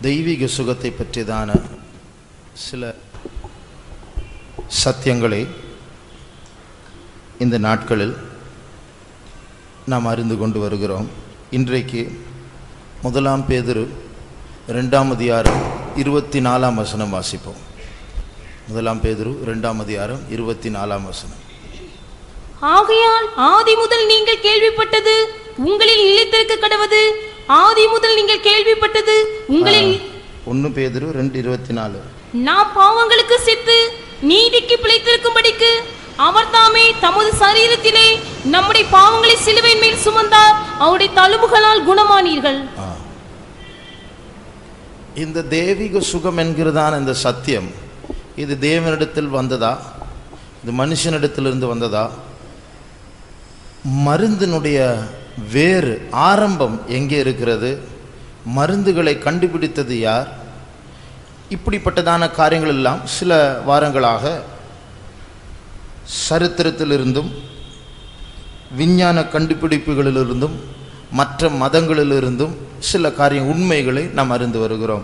தெய்வீக சுகத்தை பற்றியதான சில சத்தியங்களை இந்த நாட்களில் நாம் அறிந்து கொண்டு வருகிறோம் இன்றைக்கு முதலாம் பேதுரு ரெண்டாம் அதிகாரம் இருபத்தி நாலாம் வசனம் வாசிப்போம் முதலாம் பேதுரு ரெண்டாம் அதிகாரம் இருபத்தி நாலாம் வசனம் ஆகையால் ஆதி முதல் நீங்கள் கேள்விப்பட்டது உங்களில் நிலைத்திருக்க கடவது ஆதி முதல் நீங்கள் கேள்விப்பட்டது உங்களில் ஒன்று பேதுரு ரெண்டு இருபத்தி நாலு நாம் பாவங்களுக்கு செத்து நீதிக்கு பிழைத்திருக்கும்படிக்கு அவர் தாமே தமது சரீரத்திலே நம்முடைய பாவங்களை சிலுவையின் மேல் சுமந்தார் அவருடைய தழும்புகளால் குணமானீர்கள் ஆ. இந்த தெய்வீக சுகம் என்கிறதான இந்த சத்தியம் இது தேவனிடத்தில் வந்ததா இது மனுஷனிடத்திலிருந்து வந்ததா மருந்தினுடைய வேறு ஆரம்பம் எங்கே இருக்கிறது மருந்துகளை கண்டுபிடித்தது யார் இப்படிப்பட்டதான காரியங்கள் எல்லாம் சில வாரங்களாக சரித்திரத்திலிருந்தும் விஞ்ஞான கண்டுபிடிப்புகளிலிருந்தும் மற்ற மதங்களிலிருந்தும் சில காரிய உண்மைகளை நாம் அறிந்து வருகிறோம்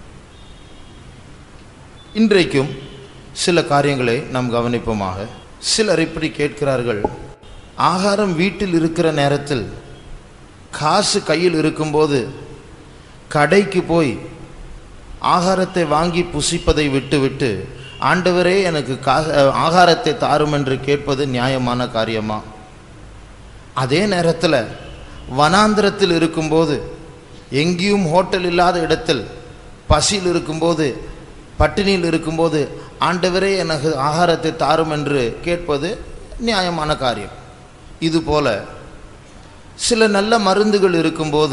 இன்றைக்கும் சில காரியங்களை நாம் கவனிப்போமாக சிலர் இப்படி கேட்கிறார்கள் ஆகாரம் வீட்டில் இருக்கிற நேரத்தில் காசு கையில் இருக்கும்போது கடைக்கு போய் ஆகாரத்தை வாங்கி புசிப்பதை விட்டுவிட்டு ஆண்டவரே எனக்கு கா ஆகாரத்தை தாரும் என்று கேட்பது நியாயமான காரியமா அதே நேரத்தில் வனாந்திரத்தில் இருக்கும்போது எங்கேயும் ஹோட்டல் இல்லாத இடத்தில் பசியில் இருக்கும்போது பட்டினியில் இருக்கும்போது ஆண்டவரே எனக்கு ஆகாரத்தை தாரும் என்று கேட்பது நியாயமான காரியம் இதுபோல சில நல்ல மருந்துகள் இருக்கும்போது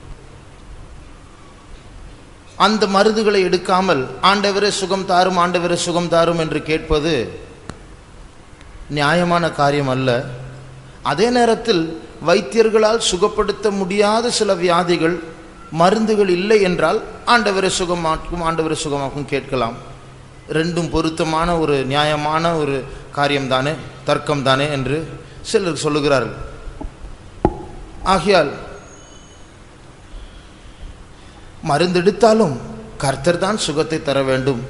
அந்த மருந்துகளை எடுக்காமல் ஆண்டவரே சுகம் தாரும் ஆண்டவரே சுகம் தாரும் என்று கேட்பது நியாயமான காரியம் அல்ல அதே நேரத்தில் வைத்தியர்களால் சுகப்படுத்த முடியாத சில வியாதிகள் மருந்துகள் இல்லை என்றால் ஆண்டவரை சுகமாக்கும் ஆண்டவரை சுகமாக்கும் கேட்கலாம் ரெண்டும் பொருத்தமான ஒரு நியாயமான ஒரு காரியம்தானே தர்க்கம் தானே என்று சிலர் சொல்லுகிறார்கள் ஆகையால் மருந்தெடுத்தாலும் கர்த்தர் தான் சுகத்தை தர வேண்டும்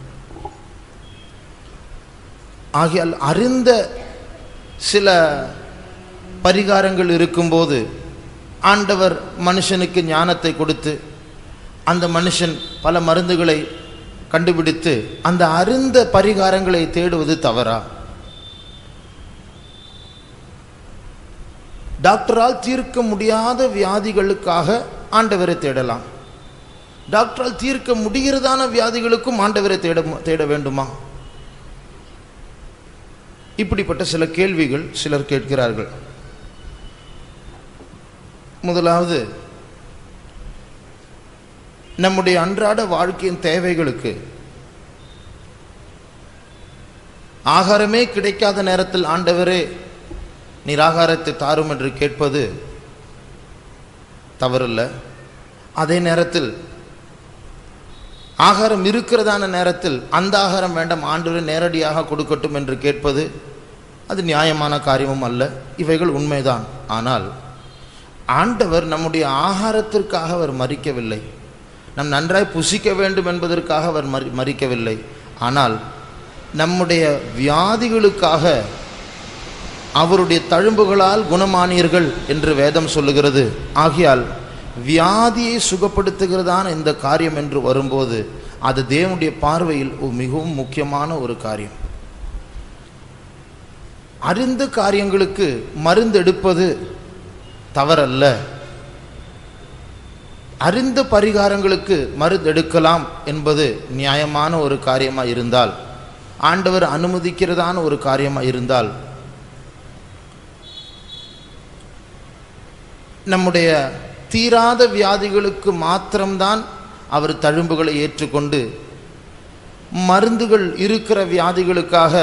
ஆகையால் அறிந்த சில பரிகாரங்கள் இருக்கும்போது ஆண்டவர் மனுஷனுக்கு ஞானத்தை கொடுத்து அந்த மனுஷன் பல மருந்துகளை கண்டுபிடித்து அந்த அறிந்த பரிகாரங்களை தேடுவது தவறா டாக்டரால் தீர்க்க முடியாத வியாதிகளுக்காக ஆண்டவரை தேடலாம் டாக்டரால் தீர்க்க முடிகிறதான வியாதிகளுக்கும் ஆண்டவரை தேட தேட வேண்டுமா இப்படிப்பட்ட சில கேள்விகள் சிலர் கேட்கிறார்கள் முதலாவது நம்முடைய அன்றாட வாழ்க்கையின் தேவைகளுக்கு ஆகாரமே கிடைக்காத நேரத்தில் ஆண்டவரே நீர் ஆகாரத்தை தாரும் என்று கேட்பது தவறல்ல அதே நேரத்தில் ஆகாரம் இருக்கிறதான நேரத்தில் அந்த ஆகாரம் வேண்டாம் ஆண்டவரே நேரடியாக கொடுக்கட்டும் என்று கேட்பது அது நியாயமான காரியமும் அல்ல இவைகள் உண்மைதான் ஆனால் ஆண்டவர் நம்முடைய ஆகாரத்திற்காக அவர் மறிக்கவில்லை நம் நன்றாய் புசிக்க வேண்டும் என்பதற்காக அவர் மறி மறிக்கவில்லை ஆனால் நம்முடைய வியாதிகளுக்காக அவருடைய தழும்புகளால் குணமானீர்கள் என்று வேதம் சொல்லுகிறது ஆகையால் வியாதியை சுகப்படுத்துகிறதான இந்த காரியம் என்று வரும்போது அது தேவனுடைய பார்வையில் ஒரு மிகவும் முக்கியமான ஒரு காரியம் அறிந்த காரியங்களுக்கு மருந்தெடுப்பது தவறல்ல அறிந்த பரிகாரங்களுக்கு மருந்தெடுக்கலாம் என்பது நியாயமான ஒரு காரியமாக இருந்தால் ஆண்டவர் அனுமதிக்கிறதான ஒரு காரியமாக இருந்தால் நம்முடைய தீராத வியாதிகளுக்கு மாத்திரம்தான் அவர் தழும்புகளை ஏற்றுக்கொண்டு மருந்துகள் இருக்கிற வியாதிகளுக்காக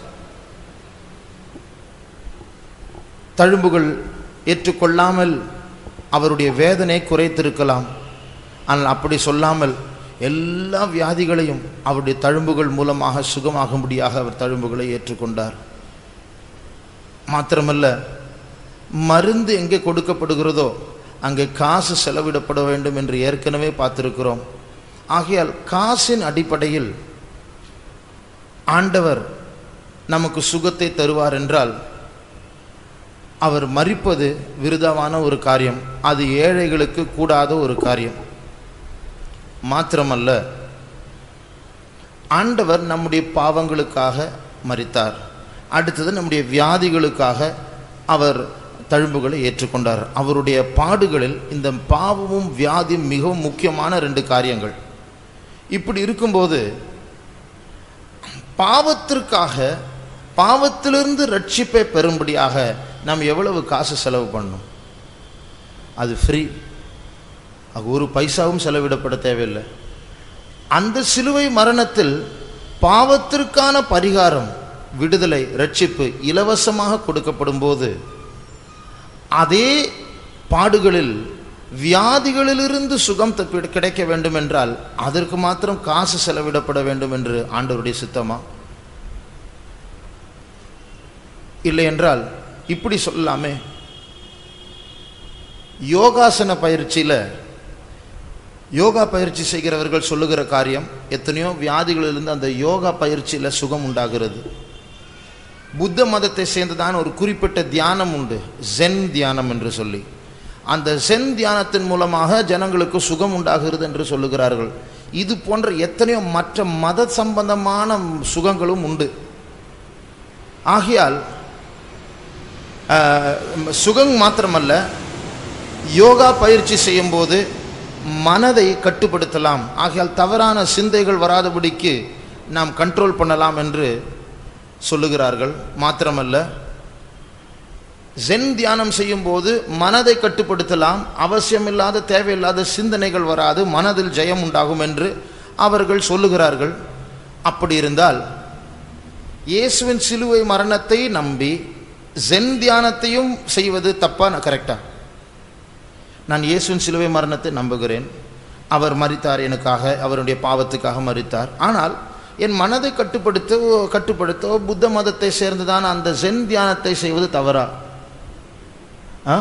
தழும்புகள் ஏற்றுக்கொள்ளாமல் அவருடைய வேதனை குறைத்திருக்கலாம் ஆனால் அப்படி சொல்லாமல் எல்லா வியாதிகளையும் அவருடைய தழும்புகள் மூலமாக சுகமாகும்படியாக அவர் தழும்புகளை ஏற்றுக்கொண்டார் மாத்திரமல்ல மருந்து எங்கே கொடுக்கப்படுகிறதோ அங்கே காசு செலவிடப்பட வேண்டும் என்று ஏற்கனவே பார்த்திருக்கிறோம் ஆகையால் காசின் அடிப்படையில் ஆண்டவர் நமக்கு சுகத்தை தருவார் என்றால் அவர் மறிப்பது விருதாவான ஒரு காரியம் அது ஏழைகளுக்கு கூடாத ஒரு காரியம் மாத்திரமல்ல ஆண்டவர் நம்முடைய பாவங்களுக்காக மறித்தார் அடுத்தது நம்முடைய வியாதிகளுக்காக அவர் தழும்புகளை ஏற்றுக்கொண்டார் அவருடைய பாடுகளில் இந்த பாவமும் வியாதியும் மிகவும் முக்கியமான ரெண்டு காரியங்கள் இப்படி இருக்கும்போது பாவத்திற்காக பாவத்திலிருந்து ரட்சிப்பை பெறும்படியாக நாம் எவ்வளவு காசு செலவு பண்ணணும் அது ஃப்ரீ அது ஒரு பைசாவும் செலவிடப்பட தேவையில்லை அந்த சிலுவை மரணத்தில் பாவத்திற்கான பரிகாரம் விடுதலை ரட்சிப்பு இலவசமாக கொடுக்கப்படும் போது அதே பாடுகளில் வியாதிகளிலிருந்து சுகம் தப்பி கிடைக்க வேண்டும் என்றால் அதற்கு மாத்திரம் காசு செலவிடப்பட வேண்டும் என்று ஆண்டவருடைய சித்தமா இல்லை என்றால் இப்படி சொல்லலாமே யோகாசன பயிற்சியில் யோகா பயிற்சி செய்கிறவர்கள் சொல்லுகிற காரியம் எத்தனையோ வியாதிகளிலிருந்து அந்த யோகா பயிற்சியில் சுகம் உண்டாகிறது புத்த மதத்தை சேர்ந்ததான ஒரு குறிப்பிட்ட தியானம் உண்டு ஜென் தியானம் என்று சொல்லி அந்த ஜென் தியானத்தின் மூலமாக ஜனங்களுக்கு சுகம் உண்டாகிறது என்று சொல்லுகிறார்கள் இது போன்ற எத்தனையோ மற்ற மத சம்பந்தமான சுகங்களும் உண்டு ஆகையால் ஆஹ், சுகம் மாத்திரமல்ல யோகா பயிற்சி செய்யும்போது மனதை கட்டுப்படுத்தலாம் ஆகையால் தவறான சிந்தைகள் வராதபடிக்கு நாம் கண்ட்ரோல் பண்ணலாம் என்று சொல்லுகிறார்கள் மாத்திரமல்ல ஜென் தியானம் செய்யும்போது மனதை கட்டுப்படுத்தலாம் அவசியமில்லாத தேவையில்லாத சிந்தனைகள் வராது மனதில் ஜெயம் உண்டாகும் என்று அவர்கள் சொல்லுகிறார்கள் அப்படி இருந்தால் இயேசுவின் சிலுவை மரணத்தை நம்பி ஜென் தியானத்தையும் செய்வது தப்பா நான் கரெக்டா நான் இயேசுவின் சிலுவை மரணத்தை நம்புகிறேன் அவர் மரித்தார் எனக்காக அவருடைய பாவத்துக்காக மரித்தார் ஆனால் என் மனதை கட்டுப்படுத்த கட்டுப்படுத்த புத்த மதத்தை சேர்ந்ததான அந்த ஜென் தியானத்தை செய்வது தவறா ஆ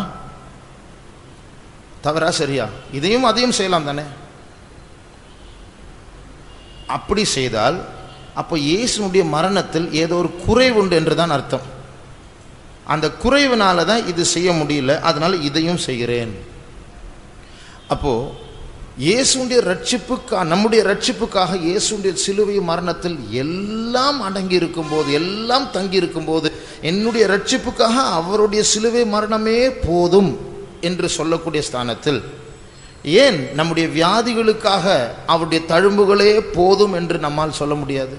தவறா சரியா இதையும் அதையும் செய்யலாம் தானே அப்படி செய்தால் அப்போ இயேசுனுடைய மரணத்தில் ஏதோ ஒரு குறைவு உண்டு என்று தான் அர்த்தம் அந்த குறைவினால தான் இது செய்ய முடியல அதனால இதையும் செய்கிறேன் அப்போ இயேசுடைய ரட்சிப்புக்கா நம்முடைய ரட்சிப்புக்காக இயேசுடைய சிலுவை மரணத்தில் எல்லாம் அடங்கி இருக்கும்போது எல்லாம் தங்கி இருக்கும்போது என்னுடைய ரட்சிப்புக்காக அவருடைய சிலுவை மரணமே போதும் என்று சொல்லக்கூடிய ஸ்தானத்தில் ஏன் நம்முடைய வியாதிகளுக்காக அவருடைய தழும்புகளே போதும் என்று நம்மால் சொல்ல முடியாது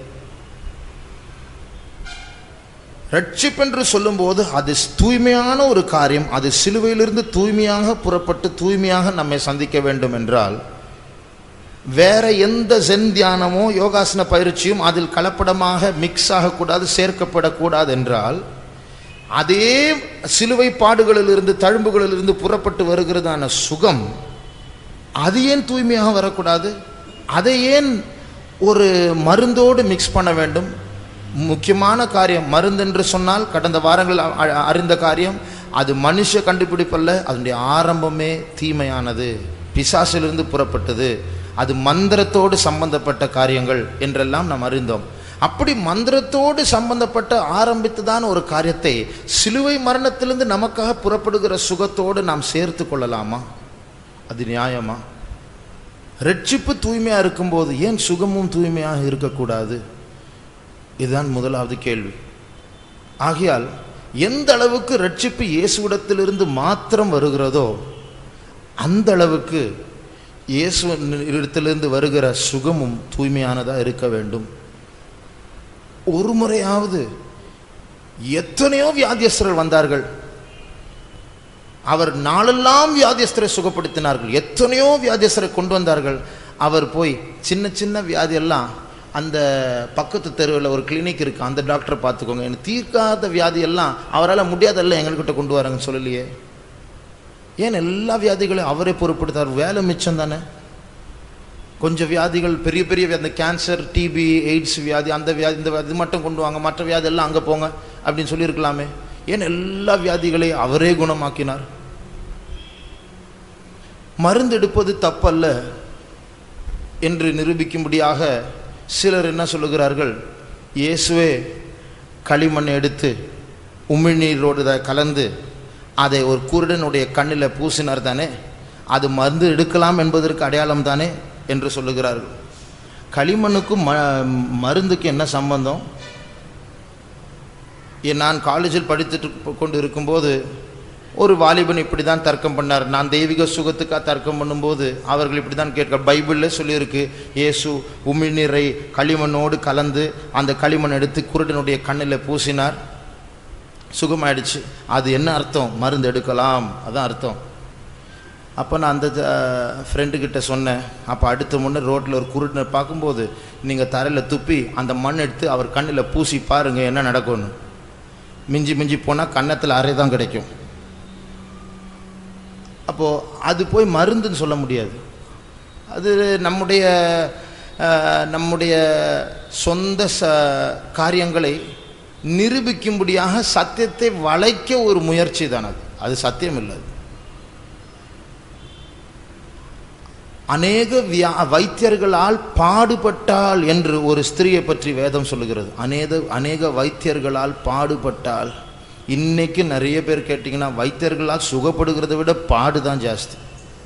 ரட்சிப்பென்று சொல்லும்போது அது தூய்மையான ஒரு காரியம் அது சிலுவையிலிருந்து தூய்மையாக புறப்பட்டு தூய்மையாக நம்மை சந்திக்க வேண்டும் என்றால் வேற எந்த ஜென் தியானமோ யோகாசன பயிற்சியும் அதில் கலப்படமாக மிக்ஸ் ஆகக்கூடாது சேர்க்கப்படக்கூடாது என்றால் அதே சிலுவை பாடுகளிலிருந்து தழும்புகளிலிருந்து புறப்பட்டு வருகிறதான சுகம் அது ஏன் தூய்மையாக வரக்கூடாது அதை ஏன் ஒரு மருந்தோடு மிக்ஸ் பண்ண வேண்டும் முக்கியமான காரியம் மருந்து என்று சொன்னால் கடந்த வாரங்கள் அ- அ- அறிந்த காரியம் அது மனுஷ கண்டுபிடிப்பல்ல அதனுடைய ஆரம்பமே தீமையானது பிசாசிலிருந்து புறப்பட்டது அது மந்திரத்தோடு சம்பந்தப்பட்ட காரியங்கள் என்றெல்லாம் நாம் அறிந்தோம் அப்படி மந்திரத்தோடு சம்பந்தப்பட்ட ஆரம்பித்ததான ஒரு காரியத்தை சிலுவை மரணத்திலிருந்து நமக்காக புறப்படுகிற சுகத்தோடு நாம் சேர்த்து கொள்ளலாமா அது நியாயமா ரட்சிப்பு தூய்மையாக இருக்கும்போது ஏன் சுகமும் தூய்மையாக இருக்கக்கூடாது இதுதான் முதலாவது கேள்வி ஆகையால் எந்த அளவுக்கு ரட்சிப்பு இயேசுவிடத்திலிருந்து மாத்திரம் வருகிறதோ அந்த அளவுக்கு இயேசு இடத்திலிருந்து வருகிற சுகமும் தூய்மையானதாக இருக்க வேண்டும் ஒரு முறையாவது எத்தனையோ வியாதியஸ்தர்கள் வந்தார்கள் அவர் நாளெல்லாம் வியாதியஸ்தரை சுகப்படுத்தினார்கள் எத்தனையோ வியாதியஸ்தரை கொண்டு வந்தார்கள் அவர் போய் சின்ன சின்ன வியாதியெல்லாம் அந்த பக்கத்து தெருவில் ஒரு கிளினிக் இருக்கு அந்த டாக்டரை பார்த்துக்கோங்க எனக்கு தீர்க்காத வியாதியெல்லாம் அவரால் முடியாதெல்லாம் எங்கள்கிட்ட கொண்டு வராங்கன்னு சொல்லலையே ஏன் எல்லா வியாதிகளையும் அவரே பொறுப்படுத்தார் வேலை மிச்சம் தானே கொஞ்சம் வியாதிகள் பெரிய பெரிய வியாதி, அந்த கேன்சர் டிபி எய்ட்ஸ் வியாதி அந்த வியாதி இந்த வியாதி மட்டும் கொண்டு வாங்க மற்ற வியாதி எல்லாம் அங்கே போங்க அப்படின்னு சொல்லியிருக்கலாமே ஏன் எல்லா வியாதிகளையும் அவரே குணமாக்கினார் மருந்து எடுப்பது தப்பல்ல என்று நிரூபிக்கும்படியாக சிலர் என்ன சொல்லுகிறார்கள் இயேசுவே களிமண் எடுத்து உமிழ்நீரோடு இதை கலந்து அதை ஒரு குருடனுடைய கண்ணில் பூசினார் தானே அது மருந்து எடுக்கலாம் என்பதற்கு அடையாளம் தானே என்று சொல்லுகிறார்கள் களிமண்ணுக்கும் ம மருந்துக்கு என்ன சம்பந்தம் ஏன் நான் காலேஜில் படித்துட்டு கொண்டு இருக்கும்போது ஒரு வாலிபன் இப்படி தான் தர்க்கம் பண்ணார் நான் தெய்வீக சுகத்துக்காக தர்க்கம் பண்ணும்போது அவர்கள் இப்படி தான் கேட்க பைபிளில் சொல்லியிருக்கு இயேசு உமிழ்நீரை களிமண்ணோடு கலந்து அந்த களிமண் எடுத்து குருடனுடைய கண்ணில் பூசினார் சுகமாயிடுச்சு அது என்ன அர்த்தம் மருந்து எடுக்கலாம் அதான் அர்த்தம் அப்போ நான் அந்த ஃப்ரெண்டு கிட்ட சொன்னேன் அப்போ அடுத்த முன்னே ரோட்டில் ஒரு குருடனை பார்க்கும்போது நீங்கள் தரையில் துப்பி அந்த மண் எடுத்து அவர் கண்ணில் பூசி பாருங்கள் என்ன நடக்கும்னு மிஞ்சி மிஞ்சி போனால் கன்னத்தில் அறை தான் கிடைக்கும் அப்போது அது போய் மருந்துன்னு சொல்ல முடியாது அது நம்முடைய அஹ், நம்முடைய சொந்த ச காரியங்களை நிரூபிக்கும்படியாக சத்தியத்தை வளைக்க ஒரு முயற்சி தான் அது அது சத்தியம் இல்லை அது. அநேக வியா வைத்தியர்களால் பாடுபட்டால் என்று ஒரு ஸ்திரியை பற்றி வேதம் சொல்லுகிறது அநேக அநேக வைத்தியர்களால் பாடுபட்டால் இன்னைக்கு நிறைய பேர் கேட்டிங்கன்னா வைத்தியர்களால் சுகப்படுகிறதை விட பாடு தான் ஜாஸ்தி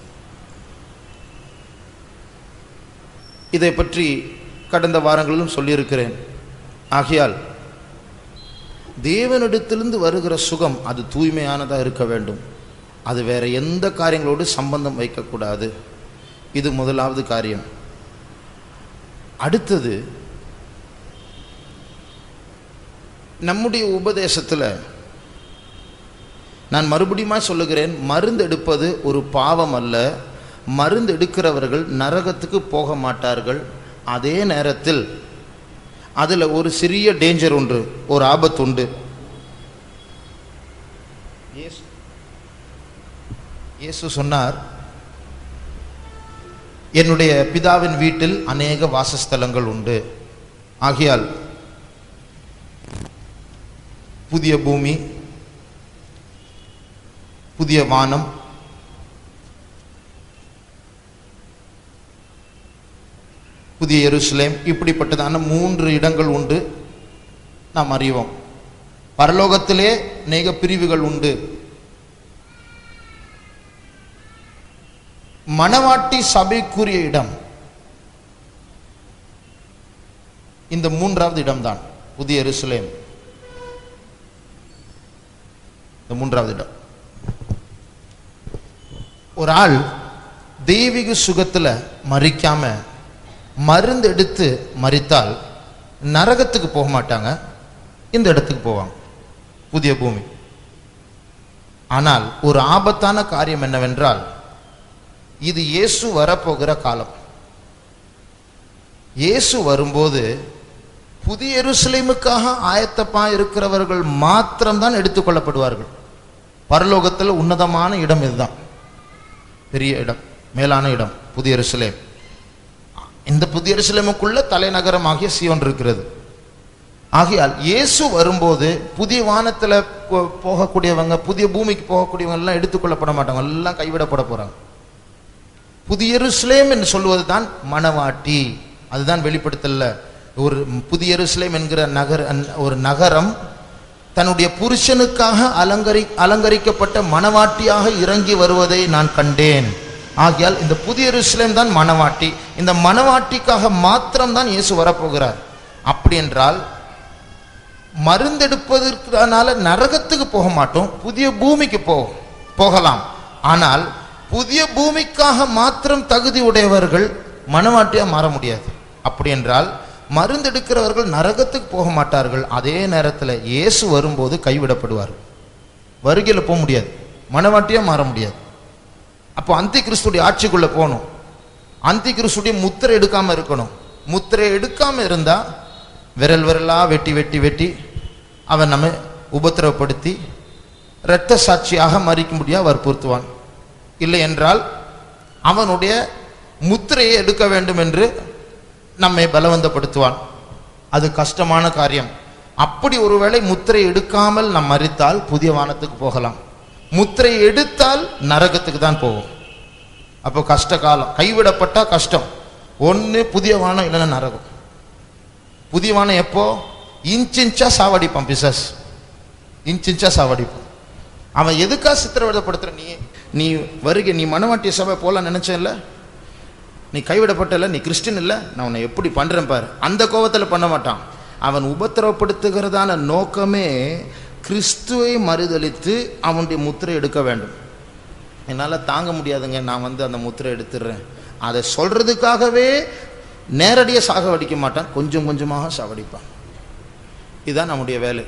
இதை பற்றி கடந்த வாரங்களிலும் சொல்லியிருக்கிறேன் ஆகையால் தேவனிடத்திலிருந்து வருகிற சுகம் அது தூய்மையானதாக இருக்க வேண்டும் அது வேற எந்த காரியங்களோடு சம்பந்தம் வைக்கக்கூடாது இது முதலாவது காரியம் அடுத்தது நம்முடைய உபதேசத்தில் நான் மறுபடியும் சொல்லுகிறேன் மருந்து எடுப்பது ஒரு பாவம் அல்ல மருந்து எடுக்கிறவர்கள் நரகத்துக்கு போக மாட்டார்கள் அதே நேரத்தில் அதில் ஒரு சிறிய டேஞ்சர் உண்டு ஒரு ஆபத்து உண்டு இயேசு இயேசு சொன்னார் என்னுடைய பிதாவின் வீட்டில் அநேக வாசஸ்தலங்கள் உண்டு ஆகையால் புதிய பூமி புதிய வானம் புதிய எருசலேம் இப்படிப்பட்டதான மூன்று இடங்கள் உண்டு நாம் அறிவோம் பரலோகத்திலே அநேக பிரிவுகள் உண்டு மணவாட்டி சபைக்குரிய இடம் இந்த மூன்றாவது இடம்தான் புதிய எருசலேம் இந்த மூன்றாவது இடம் ஒரு ஆள் தெய்வீக சுகத்துல மறிக்காம மருந்து எடுத்து மறித்தால் நரகத்துக்கு போக மாட்டாங்க இந்த இடத்துக்கு போவாங்க புதிய பூமி ஆனால் ஒரு ஆபத்தான காரியம் என்னவென்றால் இது இயேசு வரப்போகிற காலம் இயேசு வரும்போது புதிய எருசலேமுக்காக ஆயத்தப்பா இருக்கிறவர்கள் மாத்திரம்தான் எடுத்துக்கொள்ளப்படுவார்கள் பரலோகத்தில் உன்னதமான இடம் இதுதான் பெரிய இடம் மேலான இடம் புதிய எருசலேம் இந்த புதிய எருசலேமுக்குள்ள தலைநகரமாகிய சியோன் இருக்கிறது ஆகையால் இயேசு வரும்போது புதிய வானத்துல போ- போகக்கூடியவங்க புதிய பூமிக்கு போகக்கூடியவங்க எல்லாம் எடுத்துக்கொள்ளப்பட மாட்டாங்க எல்லாம் கைவிடப்பட போறாங்க புதிய எருசலேம் என்று சொல்வது தான் மணவாட்டி அதுதான் வெளிப்படுத்தல ஒரு புதிய எருசலேம் என்கிற நகர் அன்- ஒரு நகரம் தன்னுடைய புருஷனுக்காக அலங்கரி அலங்கரிக்கப்பட்ட மணவாட்டியாக இறங்கி வருவதை நான் கண்டேன் ஆகையால் இந்த புதிய எருசலேம் தான் மணவாட்டி இந்த மணவாட்டிக்காக மாத்திரம்தான் இயேசு வரப்போகிறார் அப்படி என்றால் மருந்தெடுப்பதற்கான நரகத்துக்கு போக மாட்டோம் புதிய பூமிக்கு போ போகலாம் ஆனால் புதிய பூமிக்காக மாத்திரம் தகுதி உடையவர்கள் மனவாட்டியா மாற முடியாது அப்படி என்றால் மருந்தெடுக்கிறவர்கள் நரகத்துக்கு போக மாட்டார்கள் அதே நேரத்தில் இயேசு வரும்போது கைவிடப்படுவார் வருகையில் போக முடியாது மனவாட்டியா மாற முடியாது அப்போ அந்தி கிறிஸ்துடைய ஆட்சிக்குள்ள போகணும் அந்தி கிறிஸ்துடைய முத்திரை எடுக்காம இருக்கணும் முத்திரை எடுக்காம இருந்தா விரல் விரலா வெட்டி வெட்டி வெட்டி அவன் நம்மை உபத்திரவப்படுத்தி இரத்த சாட்சியாக மறிக்கும்படியாக வற்புறுத்துவான் இல்லை என்றால் அவனுடைய முத்திரையை எடுக்க வேண்டும் என்று நம்மை பலவந்தப்படுத்துவான் அது கஷ்டமான காரியம் அப்படி ஒருவேளை முத்திரை எடுக்காமல் நாம் மறித்தால் புதிய வானத்துக்கு போகலாம் முத்திரை எடுத்தால் நரகத்துக்கு தான் போவோம் அப்போ கஷ்ட காலம் கைவிடப்பட்டா கஷ்டம் ஒன்று புதிய வானம் இல்லைன்னா நரகம் புதிய வானம் எப்போ இன்ச் இன்ச்சா சாவடிப்பான் பிசாஸ் இன்ச் இன்ச்சா சாவடிப்பான் அவன் எதுக்கா சித்திரவதைப்படுத்துற நீ நீ வருகை நீ மனவாட்டிய சபை போல நினைச்சேன்ல நீ கைவிடப்பட்டல நீ கிறிஸ்டின் இல்லை நான் உன்னை எப்படி பண்றேன் பாரு அந்த கோபத்தில் பண்ண மாட்டான் அவன் உபத்திரவப்படுத்துகிறதான நோக்கமே கிறிஸ்துவை மறுதலித்து அவனுடைய முத்திரை எடுக்க வேண்டும் என்னால் தாங்க முடியாதுங்க நான் வந்து அந்த முத்திரை எடுத்துடுறேன் அதை சொல்றதுக்காகவே நேரடியாக சாகவடிக்க மாட்டான் கொஞ்சம் கொஞ்சமாக சாவடிப்பான் இதுதான் நம்முடைய வேலை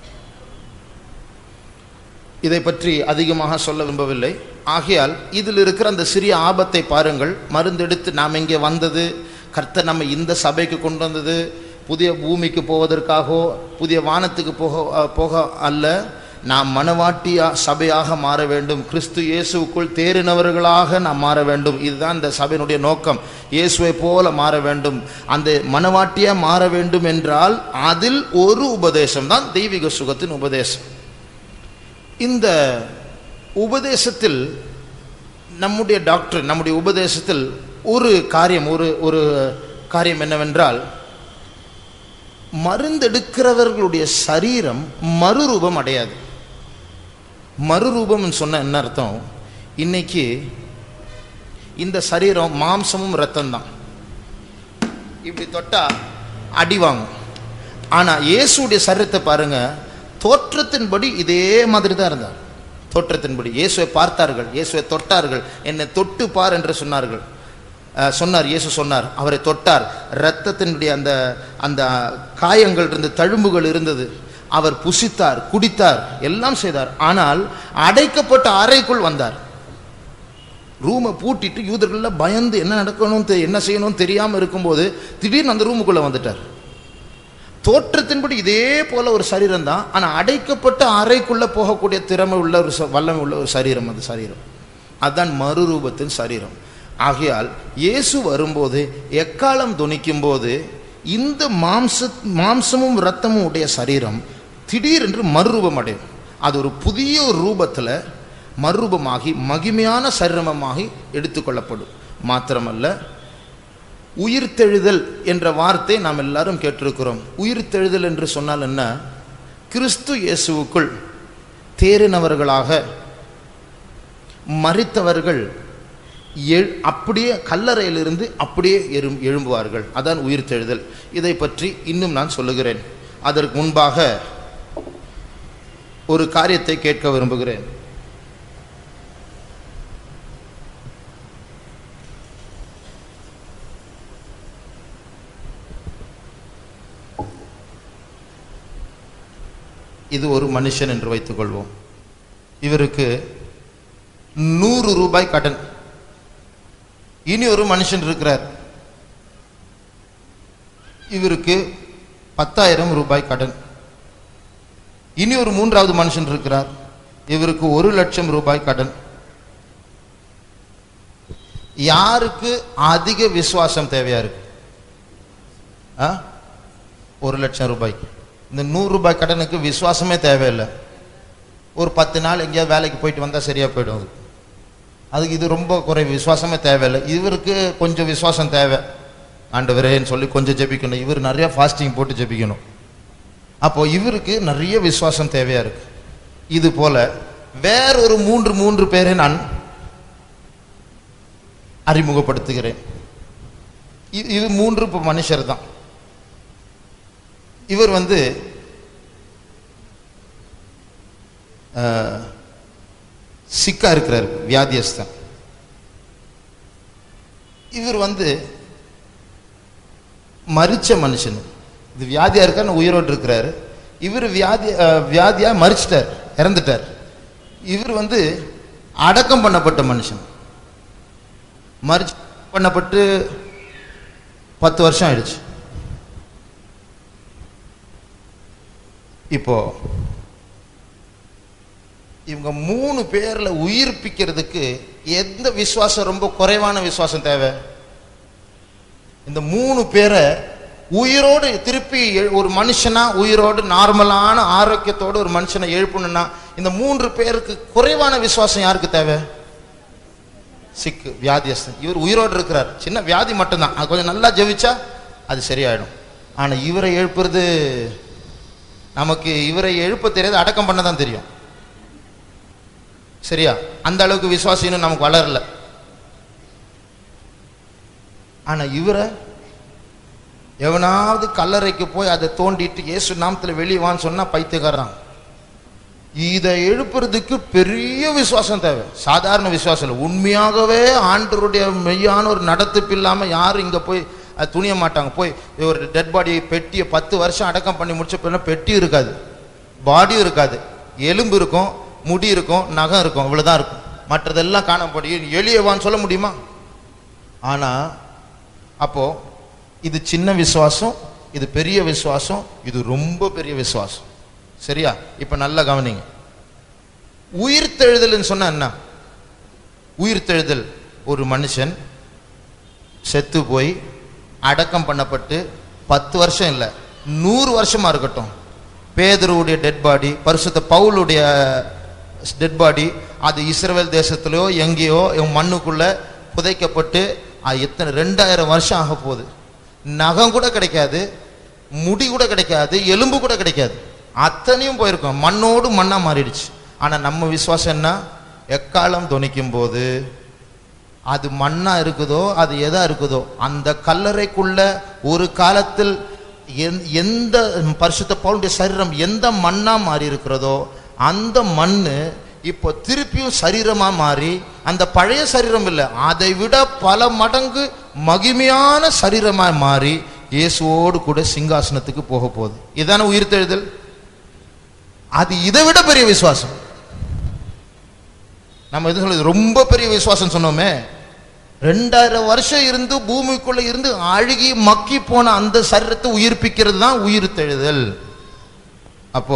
இதை பற்றி அதிகமாக சொல்ல விரும்பவில்லை ஆகையால் இதில் இருக்கிற அந்த சிறிய ஆபத்தை பாருங்கள் மருந்தெடுத்து நாம் இங்கே வந்தது கர்த்தர் நம்ம இந்த சபைக்கு கொண்டு வந்தது புதிய பூமிக்கு போவதற்காகவோ புதிய வானத்துக்கு போக அஹ், போக அல்ல நாம் மனவாட்டியா சபையாக மாற வேண்டும் கிறிஸ்து இயேசுவுக்குள் தேறினவர்களாக நாம் மாற வேண்டும் இதுதான் இந்த சபையினுடைய நோக்கம் இயேசுவை போல மாற வேண்டும் அந்த மனவாட்டியா மாற வேண்டும் என்றால் அதில் ஒரு உபதேசம் தான் தெய்வீக சுகத்தின் உபதேசம் இந்த உபதேசத்தில் நம்முடைய டாக்டர் நம்முடைய உபதேசத்தில் ஒரு காரியம் ஒரு ஒரு காரியம் என்னவென்றால் மருந்தெடுக்கிறவர்களுடைய சரீரம் மறுரூபம் அடையாது மறுரூபம்னு சொன்ன என்ன அர்த்தம் இன்னைக்கு இந்த சரீரம் மாம்சமும் ரத்தம் தான் இப்படி தொட்டா அடி வாங்கும் ஆனா இயேசுடைய சரீரத்தை பாருங்க தோற்றத்தின்படி இதே மாதிரி தான் இருந்தார் தோற்றத்தின்படி இயேசுவை பார்த்தார்கள் இயேசுவை தொட்டார்கள் என்னை தொட்டு பார் என்று சொன்னார்கள் அஹ், சொன்னார் இயேசு சொன்னார் அவரை தொட்டார் இரத்தத்தினுடைய அந்த அந்த காயங்கள் இருந்த தழும்புகள் இருந்தது அவர் புசித்தார் குடித்தார் எல்லாம் செய்தார் ஆனால் அடைக்கப்பட்ட அறைக்குள் வந்தார் ரூமை பூட்டிட்டு யூதர்கள்லாம் பயந்து என்ன நடக்கணும் தெ- என்ன செய்யணும் தெரியாமல் இருக்கும்போது திடீர்னு அந்த ரூமுக்குள்ளே வந்துட்டார் தோற்றத்தின்படி இதே போல ஒரு சரீரம் தான் ஆனால் அடைக்கப்பட்ட அறைக்குள்ளே போகக்கூடிய திறமை உள்ள ஒரு ச- வல்லமை உள்ள ஒரு சரீரம் அது சரீரம் அதுதான் மறுரூபத்தின் சரீரம் ஆகையால் இயேசு வரும்போது எக்காலம் துணிக்கும் போது இந்த மாம்ச மாம்சமும் இரத்தமும் உடைய சரீரம் திடீரென்று மறுரூபம் அடையும் அது ஒரு புதிய ஒரு ரூபத்தில் மறுரூபமாகி மகிமையான சரீரமாகி எடுத்துக்கொள்ளப்படும் மாத்திரமல்ல உயிர்த்தெழுதல் என்ற வார்த்தை நாம் எல்லாரும் கேட்டிருக்கிறோம் உயிர்த்தெழுதல் என்று சொன்னால் என்ன கிறிஸ்து இயேசுவுக்குள் தேறினவர்களாக மறித்தவர்கள் எழு அப்படியே கல்லறையிலிருந்து அப்படியே எழும் எழும்புவார்கள் அதான் உயிர்த்தெழுதல் இதை பற்றி இன்னும் நான் சொல்லுகிறேன் அதற்கு முன்பாக ஒரு காரியத்தை கேட்க விரும்புகிறேன் இது ஒரு மனுஷன் என்று வைத்துக்கொள்வோம் இவருக்கு நூறு ரூபாய் கடன் இனி ஒரு மனுஷன் இருக்கிறார் இவருக்கு பத்தாயிரம் ரூபாய் கடன் இனி ஒரு மூன்றாவது மனுஷன் இருக்கிறார் இவருக்கு ஒரு லட்சம் ரூபாய் கடன் யாருக்கு அதிக விசுவாசம் தேவையா இருக்கு ஆ? ஒரு லட்சம் ரூபாய்க்கு இந்த நூறு ரூபாய் கடனுக்கு விசுவாசமே தேவையில்லை ஒரு பத்து நாள் எங்கேயாவது வேலைக்கு போயிட்டு வந்தால் சரியா போயிடும் அது அதுக்கு இது ரொம்ப குறை விசுவாசமே தேவையில்லை இவருக்கு கொஞ்சம் விசுவாசம் தேவை ஆண்டவரேன்னு சொல்லி கொஞ்சம் ஜெபிக்கணும் இவர் நிறைய ஃபாஸ்டிங் போட்டு ஜெபிக்கணும் அப்போ இவருக்கு நிறைய விசுவாசம் தேவையா இருக்கு இது போல வேற ஒரு மூன்று மூன்று பேரை நான் அறிமுகப்படுத்துகிறேன் இ- இது மூன்று இப்போ மனுஷர் தான் இவர் வந்து அஹ், சிக்கா இருக்கிறார் வியாதியஸ்தன் இவர் வந்து மரிச்ச மனுஷன் இது வியாதியா இருக்கான்னு உயிரோடு இருக்கிறாரு இவர் வியாதி அஹ், வியாதியா மரிச்சிட்டார் இறந்துட்டார் இவர் வந்து அடக்கம் பண்ணப்பட்ட மனுஷன் மரிச்சு பண்ணப்பட்டு பத்து வருஷம் ஆயிடுச்சு இப்போ இவங்க மூணு பேர்ல உயிர்ப்பிக்கிறதுக்கு எந்த விசுவாசம் ரொம்ப குறைவான விசுவாசம் தேவை இந்த மூணு பேரை உயிரோடு திருப்பி எழு- ஒரு மனுஷனா உயிரோடு நார்மலான ஆரோக்கியத்தோடு ஒரு மனுஷனை எழுப்பணும்னா இந்த மூன்று பேருக்கு குறைவான விசுவாசம் யாருக்கு தேவை சிக்கு வியாதியஸ்தன் இவர் உயிரோடு இருக்கிறார் சின்ன வியாதி மட்டும்தான் அது கொஞ்சம் நல்லா ஜெபிச்சா அது சரியாயிடும் ஆனா இவரை எழுப்புறது நமக்கு இவரை எழுப்ப தெரியாது அடக்கம் பண்ண தான் தெரியும் சரியா அந்த அளவுக்கு விசுவாசம் இன்னும் நமக்கு வளரல ஆனா இவரை எவனாவது கல்லறைக்கு போய் அதை தோண்டிட்டு இயேசு நாமத்துல வெளியே வான்னு சொன்னா பைத்தியக்காரன் இதை எழுப்புறதுக்கு பெரிய விசுவாசம் தேவை சாதாரண விசுவாசம் இல்லை உண்மையாகவே ஆண்டருடைய மெய்யான ஒரு நடத்திப்பு இல்லாம யாரும் இங்க போய் அது துணிய மாட்டாங்க போய் ஒரு டெட் பாடி பெட்டியை பத்து வருஷம் அடக்கம் பண்ணி முடிச்ச பின்ன பெட்டி இருக்காது பாடியும் இருக்காது எலும்பு இருக்கும் முடி இருக்கும் நகம் இருக்கும் இவ்வளவுதான் இருக்கும் மற்றதெல்லாம் காணப்படி எளியவான்னு சொல்ல முடியுமா ஆனா அப்போ இது சின்ன விசுவாசம் இது பெரிய விசுவாசம் இது ரொம்ப பெரிய விசுவாசம் சரியா இப்ப நல்லா கவனிங்க உயிர்த்தெழுதல்னு சொன்னா என்ன உயிர்த்தெழுதல் ஒரு மனுஷன் செத்து போய் அடக்கம் பண்ணப்பட்டு பத்து வருஷம் இல்லை நூறு வருஷமா இருக்கட்டும் பேதருடைய டெட் பாடி பரிசுத்த பவுலுடைய டெட் பாடி அது இஸ்ரவேல் தேசத்திலயோ எங்கேயோ இவன் மண்ணுக்குள்ள புதைக்கப்பட்டு அது எத்தனை ரெண்டாயிரம் வருஷம் ஆக போகுது நகம் கூட கிடைக்காது முடி கூட கிடைக்காது எலும்பு கூட கிடைக்காது அத்தனையும் போயிருக்கும் மண்ணோடு மண்ணா மாறிடுச்சு ஆனா நம்ம விசுவாசம் என்ன எக்காலம் துணிக்கும் போது அது மண்ணா இருக்குதோ அது எதா இருக்குதோ அந்த கல்லறைக்குள்ள ஒரு காலத்தில் எந்- எந்த பரிசுத்த பவுலுடைய சரீரம் எந்த மண்ணா மாறி இருக்கிறதோ அந்த மண்ணு இப்போ திருப்பியும் சரீரமா மாறி அந்த பழைய சரீரம் இல்லை அதை விட பல மடங்கு மகிமையான சரீரமா மாறி இயேசுவோடு கூட சிங்காசனத்துக்கு போக போகுது இதான உயிர்த்தெழுதல் அது இதை விட பெரிய விசுவாசம் நம்ம எது சொல்றது ரொம்ப பெரிய விசுவாசம் சொன்னோமே ரெண்டாயிரம் வருஷம் இருந்து பூமிக்குள்ள இருந்து அழுகி மக்கி போன அந்த சரீரத்தை உயிர்ப்பிக்கிறது தான் உயிர்த்தெழுதல் அப்போ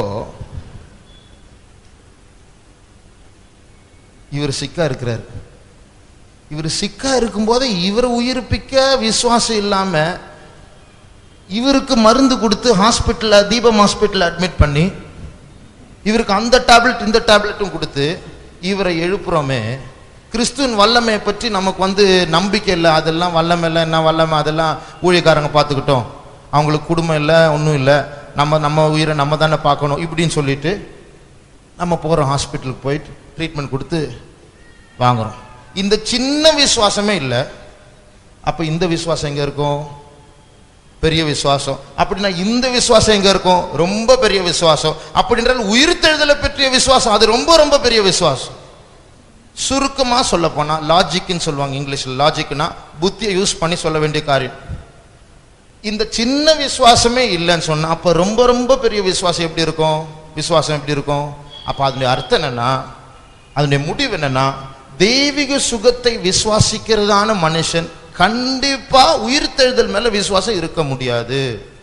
இவர் சிக்கா இருக்கிறார் இவர் சிக்கா இருக்கும்போது இவரை உயிர்ப்பிக்க விசுவாசம் இல்லாம இவருக்கு மருந்து கொடுத்து ஹாஸ்பிட்டல்ல தீபம் ஹாஸ்பிட்டல்ல அட்மிட் பண்ணி இவருக்கு அந்த டேப்லெட் இந்த டேப்லெட்டும் கொடுத்து இவரை எழுப்புறோமே கிறிஸ்துவின் வல்லமையை பற்றி நமக்கு வந்து நம்பிக்கை இல்லை அதெல்லாம் வல்லமை இல்லை என்ன வல்லமை அதெல்லாம் ஊழியக்காரங்க பார்த்துக்கிட்டோம் அவங்களுக்கு குடும்பம் இல்லை ஒன்றும் இல்லை நம்ம நம்ம உயிரை நம்ம தானே பார்க்கணும் இப்படின்னு சொல்லிட்டு நம்ம போகிறோம் ஹாஸ்பிட்டலுக்கு போயிட்டு ட்ரீட்மெண்ட் கொடுத்து வாங்குறோம் இந்த சின்ன விசுவாசமே இல்லை அப்போ இந்த விசுவாசம் எங்கே இருக்கும் பெரிய விசுவாசம் அப்படின்னா இந்த விசுவாசம் எங்க இருக்கும் ரொம்ப பெரிய விசுவாசம் அப்படின்றால் உயிர்த்தெழுதலை பற்றிய விசுவாசம் அது ரொம்ப ரொம்ப பெரிய விசுவாசம் சுருக்கமா சொல்ல போனா லாஜிக்னு சொல்லுவாங்க இங்கிலீஷ்ல லாஜிக்னா புத்தியை யூஸ் பண்ணி சொல்ல வேண்டிய காரியம் இந்த சின்ன விசுவாசமே இல்லைன்னு சொன்னா அப்ப ரொம்ப ரொம்ப பெரிய விசுவாசம் எப்படி இருக்கும் விசுவாசம் எப்படி இருக்கும் அப்ப அதனுடைய அர்த்தம் என்னன்னா அதனுடைய முடிவு என்னன்னா தெய்வீக சுகத்தை விசுவாசிக்கிறதான மனுஷன் கண்டிப்பா உயிர்த்தெழுதல் மேல விசுவாசம் இருக்க முடியாது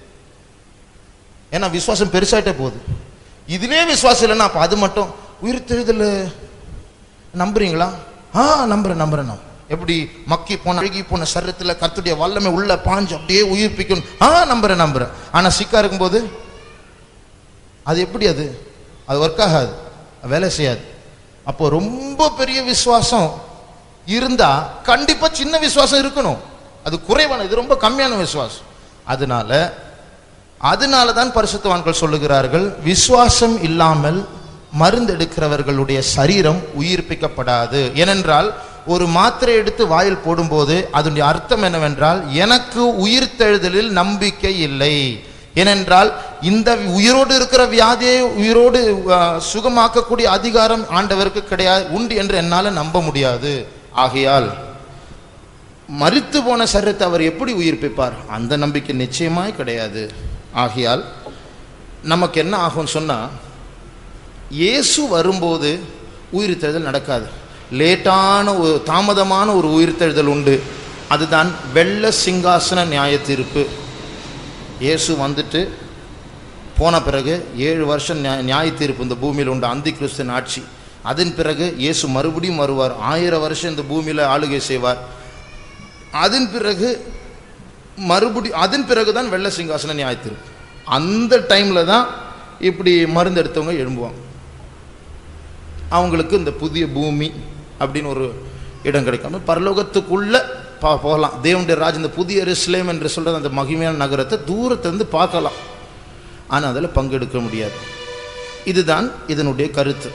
ஏன்னா விசுவாசம் பெருசாயிட்டே போகுது இதுவே விசுவாசம் இல்லைன்னா அப்ப அது மட்டும் உயிர்த்தெழுதல் நம்புறீங்களா ஆ நம்புறேன் நம்புறேன் நான் எப்படி மக்கி போன அழுகி போன சரீரத்தில் கர்த்தருடைய வல்லமை உள்ள பாஞ்சு அப்படியே உயிர்ப்பிக்கணும் ஆ நம்புறேன் நம்புறேன் ஆனா சிக்கா இருக்கும்போது அது எப்படி அது அது ஒர்க் ஆகாது வேலை செய்யாது அப்போ ரொம்ப பெரிய விசுவாசம் இருந்தா கண்டிப்பா சின்ன விசுவாசம் இருக்கணும் அது குறைவான இது ரொம்ப கம்மியான விசுவாசம் அதனால அதனால தான் பரிசுத்தவான்கள் சொல்லுகிறார்கள் விசுவாசம் இல்லாமல் மருந்து எடுக்கிறவர்களுடைய சரீரம் உயிர்ப்பிக்கப்படாது ஏனென்றால் ஒரு மாத்திரை எடுத்து வாயில் போடும்போது அதனுடைய அர்த்தம் என்னவென்றால் எனக்கு உயிர்த்தெழுதலில் நம்பிக்கை இல்லை ஏனென்றால் இந்த உயிரோடு இருக்கிற வியாதியை உயிரோடு அஹ், சுகமாக்கக்கூடிய அதிகாரம் ஆண்டவருக்கு கிடையாது உண்டு என்று என்னால் நம்ப முடியாது ஆகையால் மரித்து போன சரீரத்தை அவர் எப்படி உயிர்ப்பிப்பார் அந்த நம்பிக்கை நிச்சயமாய் கிடையாது ஆகையால் நமக்கு என்ன ஆகும் சொன்னா இயேசு வரும்போது உயிர்த்தெழுதல் நடக்காது லேட்டான ஒரு தாமதமான ஒரு உயிர்த்தெழுதல் உண்டு அதுதான் வெள்ள சிங்காசன நியாய தீர்ப்பு இயேசு வந்துட்டு போன பிறகு ஏழு வருஷம் நியா- நியாய தீர்ப்பு இந்த பூமியில் உண்டு அந்தி கிறிஸ்தன் ஆட்சி அதன் பிறகு இயேசு மறுபடியும் வருவார் ஆயிரம் வருஷம் இந்த பூமியில் ஆளுகை செய்வார் அதன் பிறகு மறுபடி அதன் பிறகு தான் வெள்ள சிங்காசன நியாய தீர்ப்பு அந்த டைமில் தான் இப்படி மருந்து எடுத்தவங்க எழும்புவாங்க அவங்களுக்கு இந்த புதிய பூமி அப்படின்னு ஒரு இடம் கிடைக்காம பரலோகத்துக்குள்ள பா போகலாம் தேவனுடைய ராஜ் இந்த புதிய எருசலேம் என்று சொல்கிற அந்த மகிமையான நகரத்தை தூரத்திலிருந்து பார்க்கலாம் ஆனால் அதில் பங்கெடுக்க முடியாது இதுதான் இதனுடைய கருத்து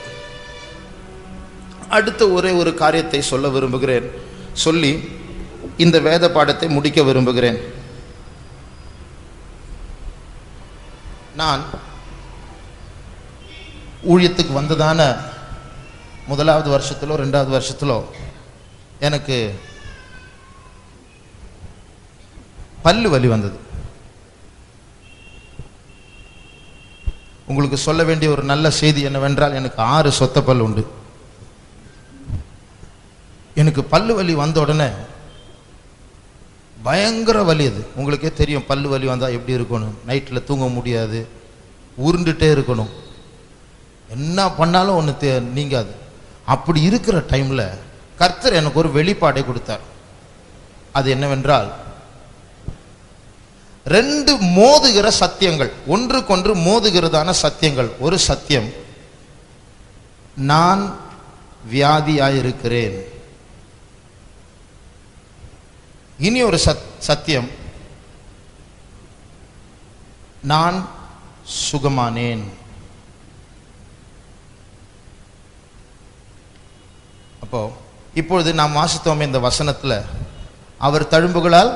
அடுத்த ஒரே ஒரு காரியத்தை சொல்ல விரும்புகிறேன் சொல்லி இந்த வேத பாடத்தை முடிக்க விரும்புகிறேன் நான் ஊழியத்துக்கு வந்ததான முதலாவது வருஷத்திலோ ரெண்டாவது வருஷத்திலோ எனக்கு பல்லு வலி வந்தது உங்களுக்கு சொல்ல வேண்டிய ஒரு நல்ல செய்தி என்னவென்றால் எனக்கு ஆறு சொத்த பல் உண்டு எனக்கு பல்லு வலி வந்த உடனே பயங்கர வலி அது உங்களுக்கே தெரியும் பல்லு வலி வந்தால் எப்படி இருக்கணும் நைட்டில் தூங்க முடியாது உருண்டுட்டே இருக்கணும் என்ன பண்ணாலும் ஒன்று தே நீங்காது அப்படி இருக்கிற டைமில் கர்த்தர் எனக்கு ஒரு வெளிப்பாடை கொடுத்தார் அது என்னவென்றால் ரெண்டு மோதுகிற சத்தியங்கள் ஒன்றுக்கொன்று மோதுகிறதான சத்தியங்கள் ஒரு சத்தியம் நான் வியாதியாயிருக்கிறேன் இனி ஒரு சத் சத்தியம் நான் சுகமானேன் அப்போ இப்பொழுது நாம் வாசித்தோமே இந்த வசனத்துல அவர் தழும்புகளால்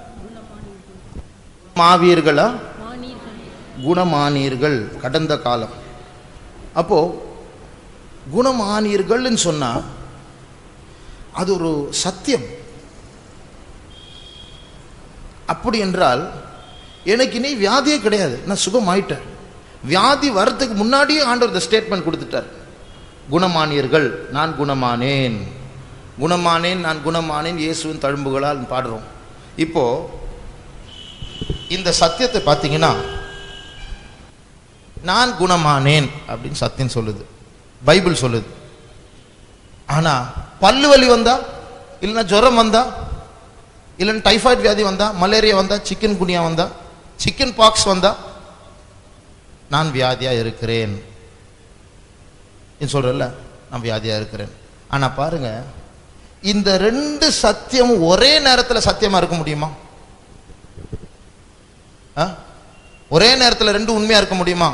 மாவீர்களா குணமானீர்கள் கடந்த காலம் அப்போ குணமானீர்கள்னு சொன்னா அது ஒரு சத்தியம் அப்படி என்றால் எனக்கு இனி வியாதியே கிடையாது நான் சுகமாயிட்டேன் வியாதி வர்றதுக்கு முன்னாடியே ஆண்டவர் இந்த ஸ்டேட்மெண்ட் கொடுத்துட்டார் குணமானீர்கள் நான் குணமானேன் குணமானேன் நான் குணமானேன் இயேசுவின் தழும்புகளால் பாடுறோம் இப்போ இந்த சத்தியத்தை பார்த்தீங்கன்னா நான் குணமானேன் அப்படின்னு சத்தியம் சொல்லுது பைபிள் சொல்லுது ஆனா பல்லு வலி வந்தா இல்லைன்னா ஜுரம் வந்தா இல்லைன்னா டைஃபாய்டு வியாதி வந்தா மலேரியா வந்தா சிக்கன் குனியா வந்தா சிக்கன் பாக்ஸ் வந்தா நான் வியாதியா இருக்கிறேன் நீ சொல்றல நான் வியாதியா இருக்கிறேன் ஆனா பாருங்க இந்த ரெண்டு சத்தியமும் ஒரே நேரத்தில் சத்தியமா இருக்க முடியுமா ஆ? ஒரே நேரத்தில் ரெண்டு உண்மையா இருக்க முடியுமா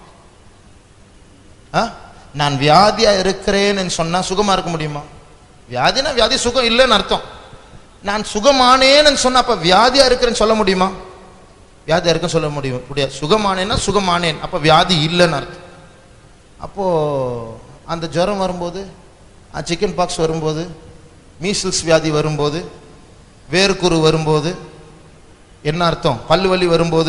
ஆ? நான் வியாதியா இருக்கிறேன்னு சொன்னா சுகமா இருக்க முடியுமா வியாதினா வியாதி சுகம் இல்லைன்னு அர்த்தம் நான் சுகமானேன்னு சொன்னா அப்ப வியாதியா இருக்கிறேன்னு சொல்ல முடியுமா வியாதியா இருக்குன்னு சொல்ல முடியும் முடியாது சுகமானேன்னா சுகமானேன் அப்ப வியாதி இல்லைன்னு அர்த்தம் அப்போ அந்த ஜுரம் வரும்போது சிக்கன் பாக்ஸ் வரும்போது மீசில்ஸ் வியாதி வரும்போது வேர்க்குரு வரும்போது என்ன அர்த்தம் பல்லு வலி வரும்போது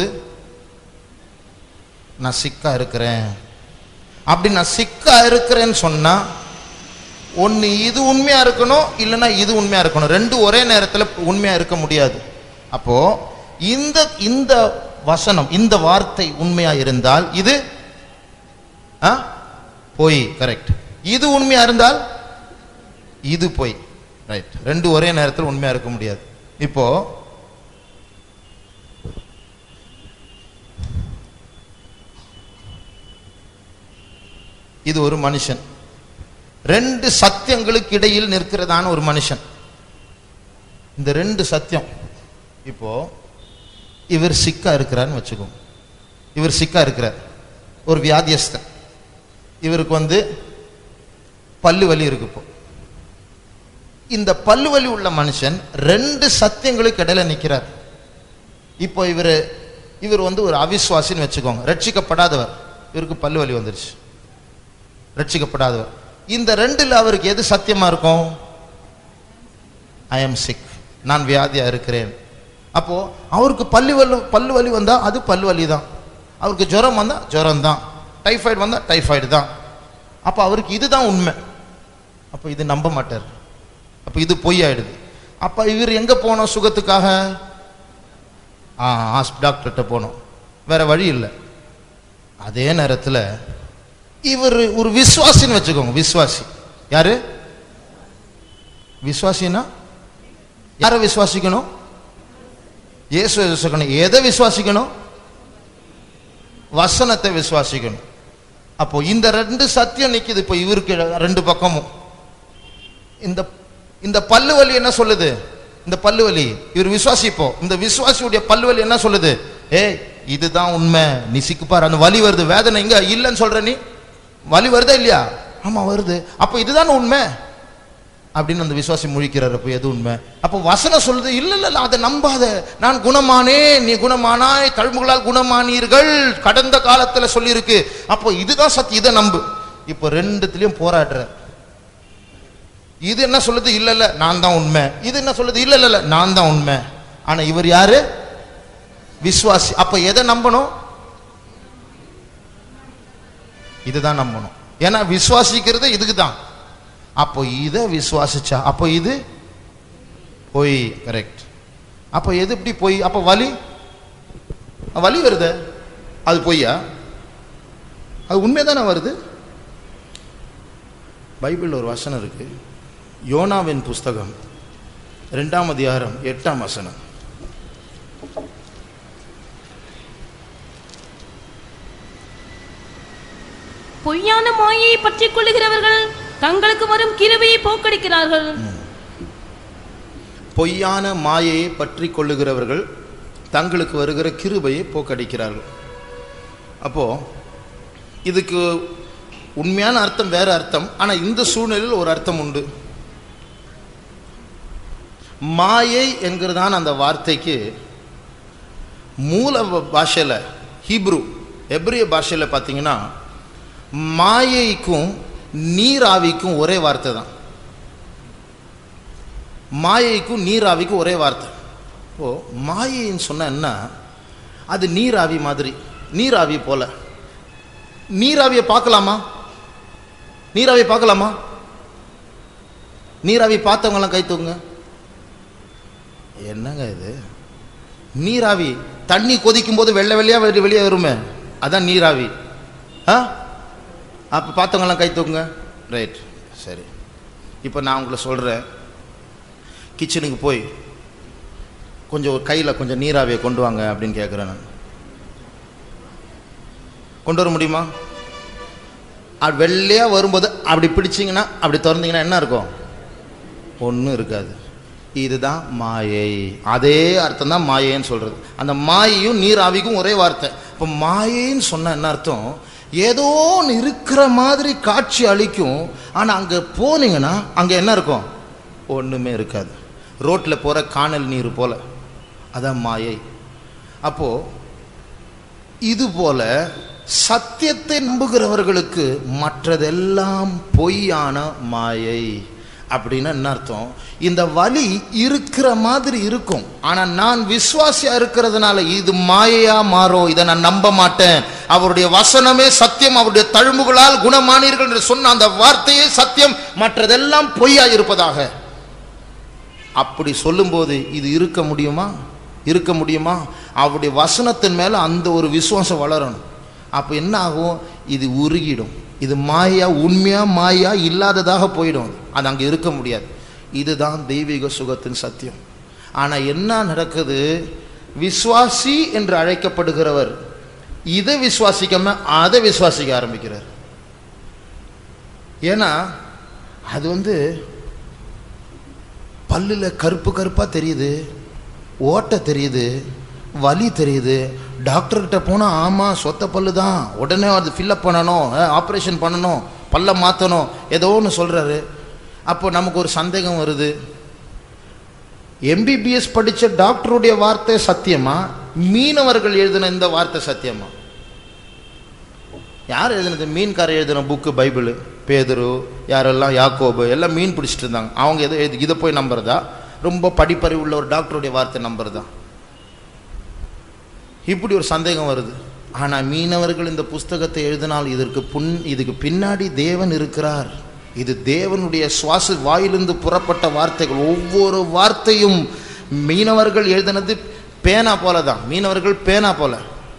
நான் சிக்கா இருக்கிறேன் அப்படி நான் சிக்கா இருக்கிறேன்னு சொன்னா ஒன்று இது உண்மையா இருக்கணும் இல்லைன்னா இது உண்மையா இருக்கணும் ரெண்டு ஒரே நேரத்தில் உண்மையா இருக்க முடியாது அப்போ இந்த இந்த வசனம் இந்த வார்த்தை உண்மையா இருந்தால் இது ஆ பொய் கரெக்ட் இது உண்மையா இருந்தால் இது பொய் ரைட் ரெண்டு ஒரே நேரத்தில் உண்மையா இருக்க முடியாது இப்போ இது ஒரு மனுஷன் ரெண்டு சத்தியங்களுக்கு இடையில் நிற்கிறதான ஒரு மனுஷன் இந்த ரெண்டு சத்தியம் இப்போ இவர் சிக்கா இருக்கிறான்னு வச்சுக்கோங்க இவர் சிக்கா இருக்கிறார் ஒரு வியாதியஸ்தன் இவருக்கு வந்து பல்லு வலி இருக்கு இப்போ இந்த பல்லு வலி உள்ள மனுஷன் ரெண்டு சத்தியங்களுக்கு இடையில நிற்கிறார் இப்போ இவர் இவர் வந்து ஒரு அவிஸ்வாசின்னு வச்சுக்கோங்க ரட்சிக்கப்படாதவர் இவருக்கு பல்லு வலி வந்துருச்சு ரட்சிக்கப்படாதவர் இந்த ரெண்டுல அவருக்கு எது சத்தியமா இருக்கும் ஐ எம் சிக் நான் வியாதியா இருக்கிறேன் அப்போ அவருக்கு பல்லு வலி பல்லு வலி வந்தா அது பல்லு வலி தான் அவருக்கு ஜுரம் வந்தா ஜுரம் தான் டைஃபாய்டு வந்தா டைஃபாய்டு தான் அப்போ அவருக்கு இதுதான் உண்மை அப்போ இது நம்ப மாட்டார் அப்போ இது பொய் ஆயிடுது அப்போ இவர் எங்க போனோம் சுகத்துக்காக ஆ ஹாஸ் டாக்டர்கிட்ட போனோம் வேற வழி இல்லை அதே நேரத்தில் இவர் ஒரு விசுவாசின்னு வச்சுக்கோங்க விசுவாசி யாரு விசுவாசினா யாரை விசுவாசிக்கணும் இயேசுவை விசுவாசிக்கணும் எதை விசுவாசிக்கணும் வசனத்தை விசுவாசிக்கணும் அப்போ இந்த ரெண்டு சத்தியம் நிக்குது இப்போ இவருக்கு ரெண்டு பக்கமும் இந்த இந்த பல்லு வலி என்ன சொல்லுது இந்த பல்லு வலி இவர் விசுவாசிப்போ இந்த விசுவாசியுடைய பல்லு வலி என்ன சொல்லுது ஏய் இதுதான் உண்மை நீ சிக்குப்பார் அந்த வலி வருது வேதனை இங்க இல்லைன்னு சொல்ற நீ வலி வருதா இல்லையா ஆமா வருது அப்போ இதுதான் உண்மை அப்படின்னு அந்த விசுவாசி முழிக்கிறார் அப்போ எது உண்மை அப்போ வசனம் சொல்லுது இல்ல இல்ல இல்ல அதை நம்பாத நான் குணமானே நீ குணமானாய் தழும்புகளால் குணமானீர்கள் கடந்த காலத்துல சொல்லியிருக்கு அப்போ இதுதான் சத்தியம் இதை நம்பு இப்போ ரெண்டுத்துலயும் போராடுற இது என்ன சொல்லுது இல்ல இல்ல நான் தான் உண்மை இது என்ன சொல்லுது இல்ல இல்ல இல்ல நான் தான் உண்மை ஆனா இவர் யாரு விசுவாசி அப்ப எதை நம்பணும் இதுதான் நம்பணும் ஏன்னா விசுவாசிக்கிறது இதுக்கு தான் அப்போ இதை விசுவாசிச்சா அப்போ இது பொய் கரெக்ட் அப்போ எது இப்படி பொய் அப்போ வலி வலி வருது அது பொய்யா அது உண்மைதானே வருது பைபிளில் ஒரு வசனம் இருக்கு யோனாவின் புஸ்தகம் ரெண்டாம் அதிகாரம் எட்டாம் வசனம் பொய்யான மாயையை பற்றிக் கொள்ளுகிறவர்கள் தங்களுக்கு வரும் கிருபையை போக்கடிக்கிறார்கள் பொய்யான மாயையை பற்றி கொள்ளுகிறவர்கள் தங்களுக்கு வருகிற கிருபையை போக்கடிக்கிறார்கள் அப்போ இதுக்கு உண்மையான அர்த்தம் வேற அர்த்தம் ஆனா இந்த சூழ்நிலையில் ஒரு அர்த்தம் உண்டு மாயை என்கிறதான அந்த வார்த்தைக்கு மூல வ- பாஷையில ஹீப்ரு எப்ரிய பாஷையில பார்த்தீங்கன்னா மாயைக்கும் நீராவிக்கும் ஒரே வார்த்தை தான் மாயைக்கும் நீராவிக்கும் ஒரே வார்த்தை ஓ மாயைன்னு சொன்னா என்ன அது நீராவி மாதிரி நீராவி போல நீராவியை பார்க்கலாமா நீராவி பார்க்கலாமா நீராவி பார்த்தவங்களாம் கை தூங்க என்னங்க இது நீராவி தண்ணி கொதிக்கும் போது வெள்ளை வெள்ளையா வெளியே வெளியே வருமே அதான் நீராவி ஆ அப்போ பார்த்தவங்களாம் கை தூக்குங்க ரைட் சரி இப்போ நான் உங்களை சொல்கிறேன் கிச்சனுக்கு போய் கொஞ்சம் ஒரு கையில் கொஞ்சம் நீராவியை கொண்டு வாங்க அப்படின்னு கேட்குறேன் நான் கொண்டு வர முடியுமா அது வெள்ளையாக வரும்போது அப்படி பிடிச்சிங்கன்னா அப்படி திறந்தீங்கன்னா என்ன இருக்கும் ஒன்றும் இருக்காது இதுதான் மாயை அதே அர்த்தம் தான் மாயைன்னு சொல்கிறது அந்த மாயையும் நீராவிக்கும் ஒரே வார்த்தை இப்போ மாயைன்னு சொன்ன என்ன அர்த்தம் ஏதோ ஒன்று இருக்கிற மாதிரி காட்சி அளிக்கும் ஆனால் அங்கே போனீங்கன்னா அங்கே என்ன இருக்கும் ஒன்றுமே இருக்காது ரோட்டில் போகிற காணல் நீர் போல அதான் மாயை அப்போது இது போல சத்தியத்தை நம்புகிறவர்களுக்கு மற்றதெல்லாம் பொய்யான மாயை அப்படின்னு என்ன அர்த்தம் இந்த வலி இருக்கிற மாதிரி இருக்கும் ஆனா நான் விசுவாசியா இருக்கிறதுனால இது மாயையா மாறும் இதை நான் நம்ப மாட்டேன் அவருடைய வசனமே சத்தியம் அவருடைய தழும்புகளால் குணமானீர்கள் என்று சொன்ன அந்த வார்த்தையே சத்தியம் மற்றதெல்லாம் பொய்யா இருப்பதாக அப்படி சொல்லும்போது இது இருக்க முடியுமா இருக்க முடியுமா அவருடைய வசனத்தின் மேல அந்த ஒரு விசுவாசம் வளரணும் அப்போ என்ன ஆகும் இது உருகிடும் இது மாயா உண்மையா மாயா இல்லாததாக போயிடும் அது. அது அங்கே இருக்க முடியாது இதுதான் தெய்வீக சுகத்தின் சத்தியம் ஆனா என்ன நடக்குது விசுவாசி என்று அழைக்கப்படுகிறவர் இதை விசுவாசிக்காம அதை விசுவாசிக்க ஆரம்பிக்கிறார் ஏன்னா அது வந்து பல்லில் கருப்பு கருப்பாக தெரியுது ஓட்டை தெரியுது வலி தெரியுது டாக்டர்கிட்ட போனால் ஆமாம் சொத்த பல்லு தான் உடனே அது ஃபில்லப் பண்ணணும் ஆப்ரேஷன் பண்ணணும் பல்ல மாற்றணும் ஏதோ ஒன்று சொல்கிறாரு அப்போ நமக்கு ஒரு சந்தேகம் வருது எம்பிபிஎஸ் படித்த டாக்டருடைய வார்த்தை சத்தியமா மீனவர்கள் எழுதின இந்த வார்த்தை சத்தியமா யார் எழுதினது மீன்காரர் எழுதின புக்கு பைபிள் பேதுரு யாரெல்லாம் யாக்கோபு எல்லாம் மீன் பிடிச்சிட்டு இருந்தாங்க அவங்க எதை எழுதி இதை போய் நம்புறதா ரொம்ப படிப்பறிவு உள்ள ஒரு டாக்டருடைய வார்த்தை நம்புறதா இப்படி ஒரு சந்தேகம் வருது ஆனால் மீனவர்கள் இந்த புஸ்தகத்தை எழுதினால் இதற்கு புன் இதுக்கு பின்னாடி தேவன் இருக்கிறார் இது தேவனுடைய சுவாச வாயிலிருந்து புறப்பட்ட வார்த்தைகள் ஒவ்வொரு வார்த்தையும் மீனவர்கள் எழுதினது பேனா போல தான் மீனவர்கள் பேனா போல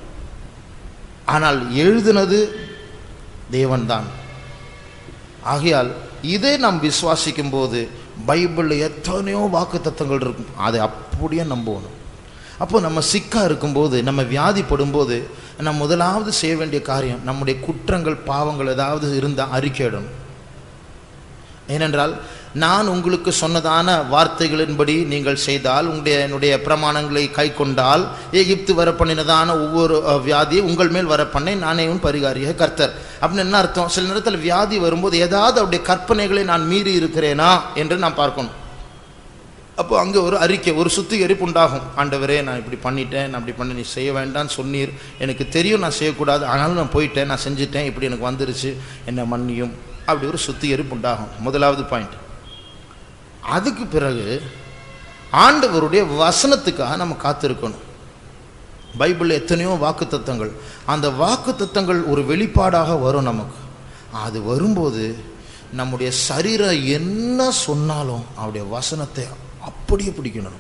ஆனால் எழுதினது தேவன்தான் ஆகையால் இதை நாம் விசுவாசிக்கும் போது பைபிளில் எத்தனையோ வாக்கு தத்தங்கள் இருக்கும் அதை அப்படியே நம்பணும் அப்போ நம்ம சிக்கா இருக்கும்போது நம்ம வியாதிப்படும்போது நம்ம முதலாவது செய்ய வேண்டிய காரியம் நம்முடைய குற்றங்கள் பாவங்கள் ஏதாவது இருந்தால் அறிக்கையிடணும் ஏனென்றால் நான் உங்களுக்கு சொன்னதான வார்த்தைகளின்படி நீங்கள் செய்தால் உங்களுடைய என்னுடைய பிரமாணங்களை கை கொண்டால் எகிப்து வர பண்ணினதான ஒவ்வொரு அஹ், வியாதியை உங்கள் மேல் வர பண்ணை நானே உன் பரிகாரியாக கர்த்தர் அப்படின்னு என்ன அர்த்தம் சில நேரத்தில் வியாதி வரும்போது ஏதாவது அவருடைய கற்பனைகளை நான் மீறி இருக்கிறேனா என்று நான் பார்க்கணும் அப்போ அங்கே ஒரு அறிக்கை ஒரு சுத்திகரிப்பு உண்டாகும் ஆண்டவரே நான் இப்படி பண்ணிட்டேன் நான் இப்படி பண்ண நீ செய்ய வேண்டாம்னு சொன்னீர் எனக்கு தெரியும் நான் செய்யக்கூடாது ஆனாலும் நான் போயிட்டேன் நான் செஞ்சுட்டேன் இப்படி எனக்கு வந்துருச்சு என்ன மன்னியும் அப்படி ஒரு சுத்திகரிப்பு உண்டாகும் முதலாவது பாயிண்ட் அதுக்கு பிறகு ஆண்டவருடைய வசனத்துக்காக நம்ம காத்திருக்கணும் பைபிளில் எத்தனையோ வாக்குத்தத்தங்கள் அந்த வாக்குத்தத்தங்கள் ஒரு வெளிப்பாடாக வரும் நமக்கு அது வரும்போது நம்முடைய சரீரம் என்ன சொன்னாலும் அவருடைய வசனத்தை அப்படியே பிடிக்கணும்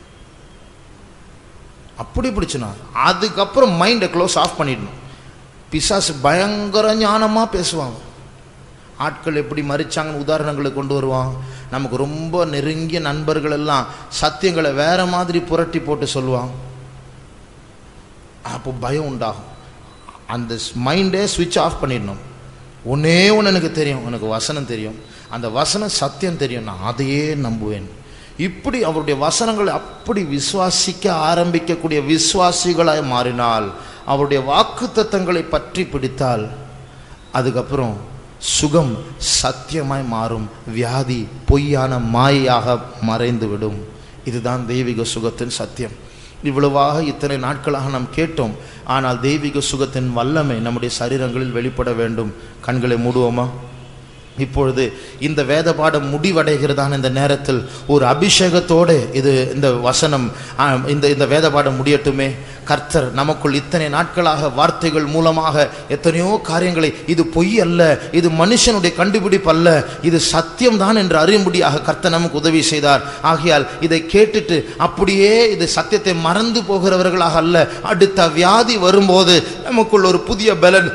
அப்படி பிடிச்சணும் அதுக்கப்புறம் மைண்டை க்ளோஸ் ஆஃப் பண்ணிடணும் பிசாசு பயங்கர ஞானமாக பேசுவாங்க ஆட்கள் எப்படி மறிச்சாங்கன்னு உதாரணங்களை கொண்டு வருவான் நமக்கு ரொம்ப நெருங்கிய நண்பர்கள் எல்லாம் சத்தியங்களை வேற மாதிரி புரட்டி போட்டு சொல்லுவான் அப்போ பயம் உண்டாகும் அந்த மைண்டே ஸ்விட்ச் ஆஃப் பண்ணிடணும் ஒன்னே ஒன்று எனக்கு தெரியும் எனக்கு வசனம் தெரியும் அந்த வசனம் சத்தியம் தெரியும் நான் அதையே நம்புவேன் இப்படி அவருடைய வசனங்களை அப்படி விசுவாசிக்க ஆரம்பிக்கக்கூடிய விசுவாசிகளாய் மாறினால் அவருடைய வாக்குத்தத்தங்களை பற்றி பிடித்தால் அதுக்கப்புறம் சுகம் சத்தியமாய் மாறும் வியாதி பொய்யான மாயையாக மறைந்துவிடும் இதுதான் தெய்வீக சுகத்தின் சத்தியம் இவ்வளவாக இத்தனை நாட்களாக நாம் கேட்டோம் ஆனால் தெய்வீக சுகத்தின் வல்லமை நம்முடைய சரீரங்களில் வெளிப்பட வேண்டும் கண்களை மூடுவோமா இப்பொழுது இந்த வேத பாடம் முடிவடைகிறதான இந்த நேரத்தில் ஒரு அபிஷேகத்தோடு இது இந்த வசனம் ஆ, இந்த இந்த வேத பாடம் முடியட்டுமே கர்த்தர் நமக்குள் இத்தனை நாட்களாக வார்த்தைகள் மூலமாக எத்தனையோ காரியங்களை இது பொய் அல்ல இது மனுஷனுடைய கண்டுபிடிப்பு அல்ல இது சத்தியம்தான் என்று அறியும்படியாக கர்த்தர் நமக்கு உதவி செய்தார் ஆகையால் இதை கேட்டுட்டு அப்படியே இது சத்தியத்தை மறந்து போகிறவர்களாக அல்ல அடுத்த வியாதி வரும்போது நமக்குள் ஒரு புதிய பலன்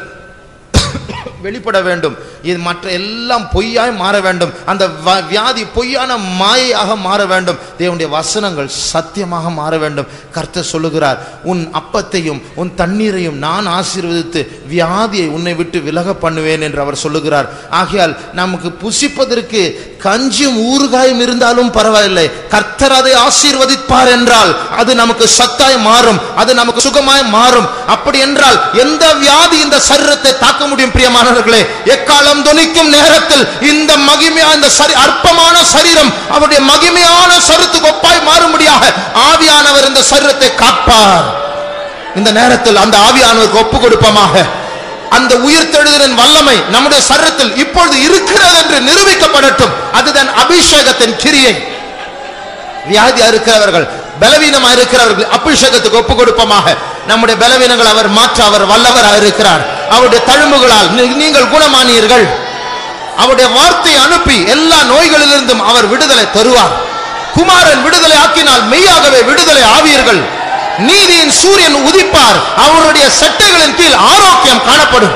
வெளிப்பட வேண்டும் இது மற்ற எல்லாம் பொய்யாய் மாற வேண்டும் அந்த வ- வியாதி பொய்யான மாயையாக மாற வேண்டும் தேவனுடைய வசனங்கள் சத்தியமாக மாற வேண்டும் கர்த்தர் சொல்லுகிறார் உன் அப்பத்தையும் உன் தண்ணீரையும் நான் ஆசீர்வதித்து வியாதியை உன்னை விட்டு விலக பண்ணுவேன் என்று அவர் சொல்லுகிறார் ஆகையால் நமக்கு புசிப்பதற்கு கஞ்சியும் ஊறுகாயும் இருந்தாலும் பரவாயில்லை கர்த்தர் அதை ஆசீர்வதிப்பார் என்றால் அது நமக்கு சத்தாய் மாறும் அது நமக்கு சுகமாய் மாறும் அப்படி என்றால் எந்த வியாதி இந்த சரீரத்தை தாக்க முடியும் பிரியமானவர்களே எக்காலம் துணிக்கும் நேரத்தில் இந்த மகிமையா இந்த சரி அற்பமான சரீரம் அவருடைய மகிமையான சருத்துக்கு ஒப்பாய் மாறும்படியாக ஆவியானவர் இந்த சரீரத்தை காப்பார் இந்த நேரத்தில் அந்த ஆவியானவருக்கு ஒப்பு கொடுப்பமாக அந்த உயிர்த்தெழுதலின் வல்லமை நம்முடைய சரீரத்தில் இப்பொழுது இருக்கிறது என்று நிரூபிக்கப்படட்டும் அதுதான் அபிஷேகத்தின் கிரியை வியாதியா இருக்கிறவர்கள் பலவீனமா இருக்கிறவர்கள் அபிஷேகத்துக்கு ஒப்பு கொடுப்பமாக நம்முடைய பலவீனங்கள் அவர் மாற்ற அவர் வல்லவராக இருக்கிறார் அவருடைய தழும்புகளால் நீ- நீங்கள் குணமானீர்கள் அவருடைய வார்த்தை அனுப்பி எல்லா நோய்களிலிருந்தும் அவர் விடுதலை தருவார் குமாரன் விடுதலை ஆக்கினால் மெய்யாகவே விடுதலை ஆவீர்கள் நீதியின் சூரியன் உதிப்பார் அவருடைய செட்டைகளின் கீழ் ஆரோக்கியம் காணப்படும்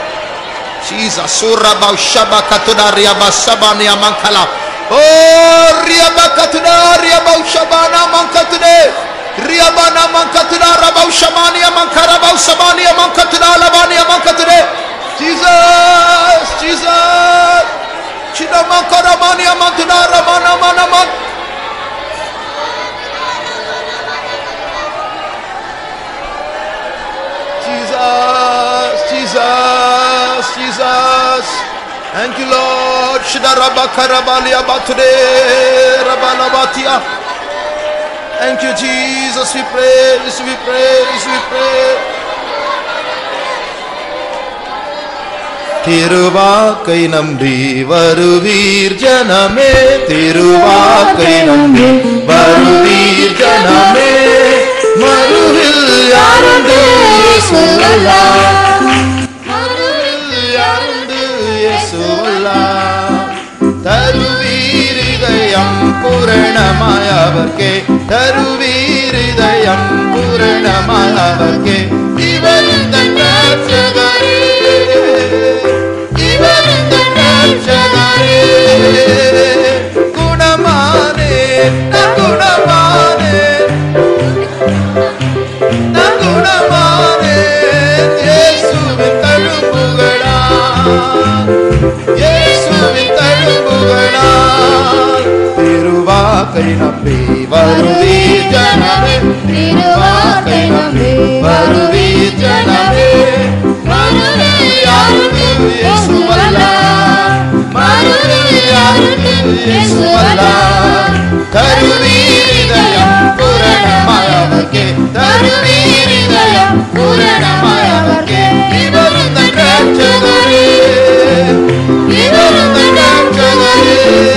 Jesus, suraba shaba katuda riaba sabania mankala. Oh, riaba katuda riaba shabana mankatude. Riaba na mankatuda raba shamania mankara ba sabania mankatuda labania mankatude. Jesus, Jesus. Chida mankara mania mantuda ramana mana man. Jesus, Jesus, Jesus. Thank you, Lord. Shida rabba karabali abatude rabalabatia. Thank you, Jesus. We praise, we praise, we praise. திருவாக்கை நம்பி வருவீர் ஜனமே திருவாக்கை நம்பி வருவீர் ஜனமே மறுவில் யாருண்டு இயேசுவல்லா மறுவில் யாருண்டு இயேசுவல்லா தருவீர் இதயம் பூரணமாய் அவர்க்கே தருவீர் இதயம் பூரணமாய் அவர்க்கே இவர் இந்த ரட்சகரே இவர் இந்த ரட்சகரே குணமானே நான் குணமானே நான் குணமானே இயேசுவின் தழும்புகளா இயேசுவின் தழும்புகளா வருவீர் ஜனமே திருவார்த்தை நம்பி வருவீர் ஜனமே மறுவே யாருக்கும் இயேசுவல்ல மறுவே யாருக்கும் இயேசுவல்ல தருவீர் இதயம் பூரணமாய் அவர்க்கே தருவீர் இதயம் பூரணமாய் அவர்க்கே இவரும் தன் ரட்சகரே இவரும் தன் ரட்சகரே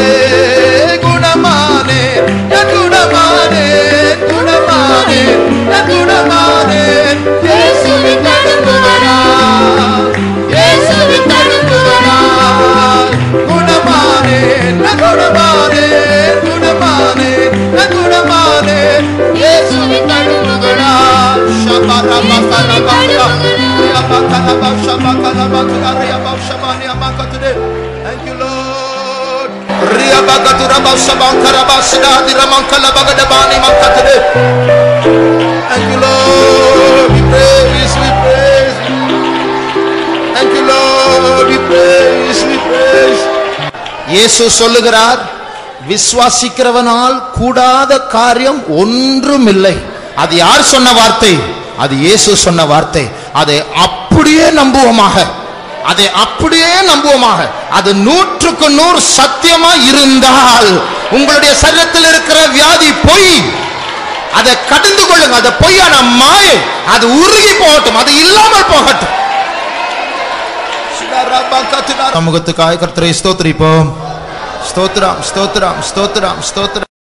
குணமானே என் குணமானே குணமானே என் குணமானே இயேசுவின் தடுப்புவனா இயேசுவின் தடுப்புவனா குணமானே நான் குணமானே குணமானே நான் குணமானே இயேசுவின் தடுப்புகளா ஷபரபா கரபா யபா கரபா ஷபா கரபா கரபா ஷமானி அமாகத்துதே Thank you Lord ரியபா கதுரபா ஷபா கரபா ஷடாதி ரமங்கல பகடபானி மக்கத்துதே Thank you Lord we praise we praise Thank you Lord we praise we praise இயேசு சொல்லுகிறார் விசுவாசிக்கிறவனால் கூடாத காரியம் ஒன்றும் இல்லை அது யார் சொன்ன வார்த்தை அது இயேசு சொன்ன வார்த்தை அதை அப்படியே நம்புவோமாக அதை அப்படியே நம்புவோமாக அது நூற்றுக்கு நூறு சத்தியமா இருந்தால் உங்களுடைய சரீரத்தில் இருக்கிற வியாதி பொய் அதை கடந்து கொள்ளுங்க அதை பொய்யான மாயை அது உருகி போகட்டும் அது இல்லாமல் போகட்டும் சமூகத்துக்காய் கர்த்தரை ஸ்தோத்திரிப்போம் ஸ்தோத்திரம் ஸ்தோத்திரம் ஸ்தோத்திரம் ஸ்தோத்திரம்